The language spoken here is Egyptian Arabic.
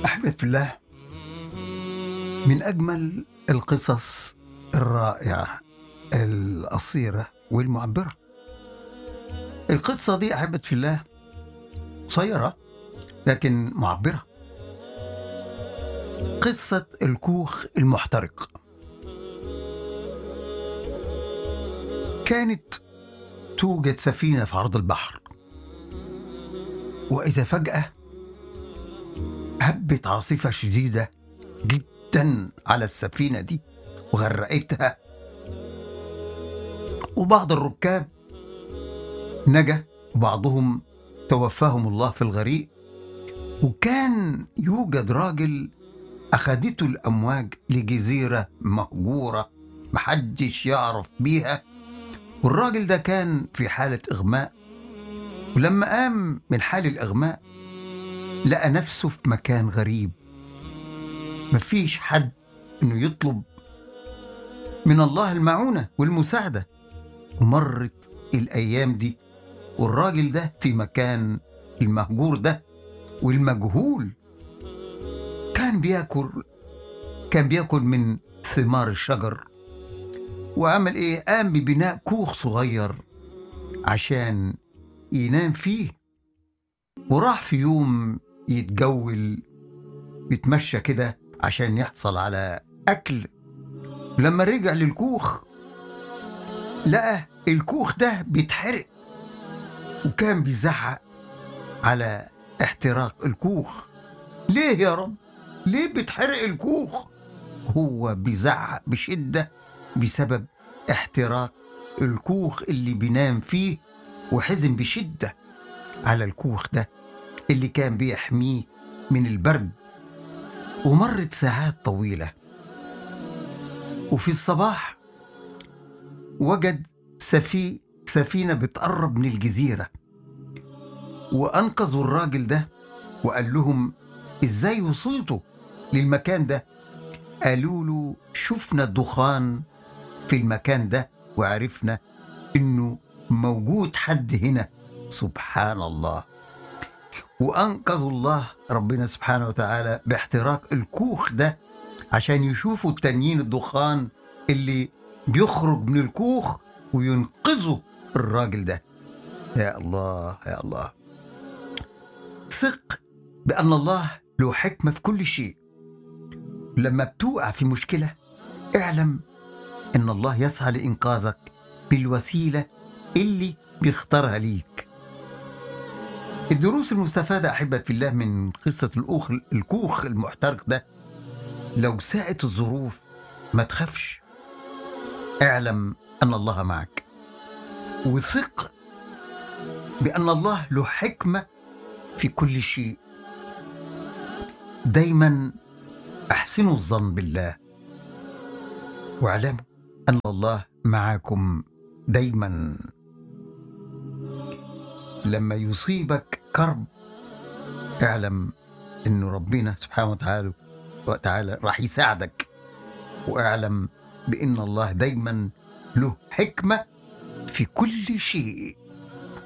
أحبة في الله من أجمل القصص الرائعة القصيرة والمعبرة القصة دي أحبة في الله قصيرة لكن معبرة قصة الكوخ المحترق كانت توجد سفينة في عرض البحر وإذا فجأة هبت عاصفة شديدة جدا على السفينة دي وغرقتها وبعض الركاب نجا وبعضهم توفاهم الله في الغريق وكان يوجد راجل أخدته الأمواج لجزيرة مهجورة محدش يعرف بيها والراجل ده كان في حالة إغماء ولما قام من حال الإغماء لقى نفسه في مكان غريب مفيش حد إنه يطلب من الله المعونة والمساعدة ومرت الأيام دي والراجل ده في مكان المهجور ده والمجهول كان بياكل كان بياكل من ثمار الشجر وعمل ايه قام ببناء كوخ صغير عشان ينام فيه وراح في يوم يتجول يتمشى كده عشان يحصل على اكل لما رجع للكوخ لقى الكوخ ده بيتحرق وكان بيزعق على احتراق الكوخ ليه يا رب ليه بتحرق الكوخ هو بيزعق بشدة بسبب احتراق الكوخ اللي بينام فيه وحزن بشدة على الكوخ ده اللي كان بيحميه من البرد ومرت ساعات طويلة وفي الصباح وجد سفي سفينة بتقرب من الجزيرة وأنقذوا الراجل ده وقال لهم إزاي وصلتوا للمكان ده قالوا له شفنا الدخان في المكان ده وعرفنا إنه موجود حد هنا سبحان الله وأنقذوا الله ربنا سبحانه وتعالى باحتراق الكوخ ده عشان يشوفوا التانيين الدخان اللي بيخرج من الكوخ وينقذوا الراجل ده يا الله يا الله ثق بأن الله له حكمة في كل شيء لما بتوقع في مشكلة اعلم أن الله يسعى لإنقاذك بالوسيلة اللي بيختارها ليك الدروس المستفادة أحبة في الله من قصة الأخ الكوخ المحترق ده لو ساءت الظروف ما تخافش اعلم أن الله معك وثق بأن الله له حكمة في كل شيء دايما احسنوا الظن بالله واعلموا ان الله معكم دايما لما يصيبك كرب اعلم ان ربنا سبحانه وتعالى وتعالى راح يساعدك واعلم بان الله دايما له حكمه في كل شيء